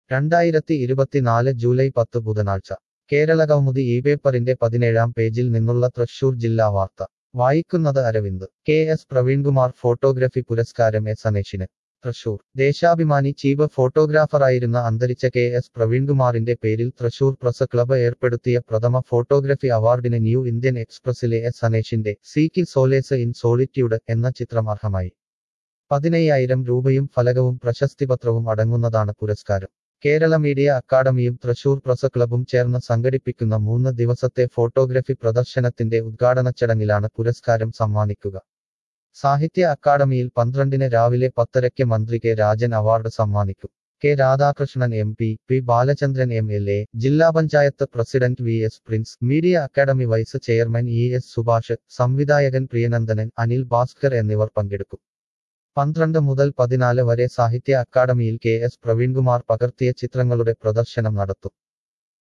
രണ്ടായിരത്തി ഇരുപത്തിനാല് ജൂലൈ പത്ത് ബുധനാഴ്ച കേരള കൗമുദി ഈ പേപ്പറിന്റെ പതിനേഴാം പേജിൽ നിന്നുള്ള തൃശൂർ ജില്ലാ വാർത്ത വായിക്കുന്നത് Aravind K S Praveenkumar photography പുരസ്കാരം എസ് അനേഷിന് തൃശൂർ ദേശാഭിമാനി ചീഫ് ഫോട്ടോഗ്രാഫറായിരുന്ന അന്തരിച്ച കെ എസ് പ്രവീൺകുമാറിന്റെ പേരിൽ തൃശൂർ പ്രസ് ക്ലബ്ബ് ഏർപ്പെടുത്തിയ പ്രഥമ ഫോട്ടോഗ്രഫി അവാർഡിന് ന്യൂ ഇന്ത്യൻ എക്സ്പ്രസിലെ എസ് അനേഷിന്റെ സീക്കി സോലേസ് ഇൻ സോളിറ്റ്യൂഡ് എന്ന ചിത്രം അർഹമായി പതിനയ്യായിരം രൂപയും ഫലകവും പ്രശസ്തിപത്രവും അടങ്ങുന്നതാണ് പുരസ്കാരം കേരള മീഡിയ അക്കാദമിയും തൃശൂർ പ്രസ് ക്ലബും ചേർന്ന് സംഘടിപ്പിക്കുന്ന മൂന്ന് ദിവസത്തെ ഫോട്ടോഗ്രഫി പ്രദർശനത്തിന്റെ ഉദ്ഘാടന ചടങ്ങിലാണ് പുരസ്കാരം സമ്മാനിക്കുക സാഹിത്യ അക്കാദമിയിൽ പന്ത്രണ്ടിന് രാവിലെ പത്തരയ്ക്ക് മന്ത്രി കെ രാജൻ അവാർഡ് സമ്മാനിക്കും K Radhakrishnan M P P Balachandran M L A ജില്ലാ panchayat president V S Prince media academy vice chairman E S Subhash സംവിധായകൻ പ്രിയനന്ദനൻ അനിൽ ഭാസ്കർ എന്നിവർ പങ്കെടുക്കും പന്ത്രണ്ട് മുതൽ പതിനാല് വരെ സാഹിത്യ അക്കാദമിയിൽ കെ എസ് പ്രവീൺകുമാർ പകർത്തിയ ചിത്രങ്ങളുടെ പ്രദർശനം നടത്തും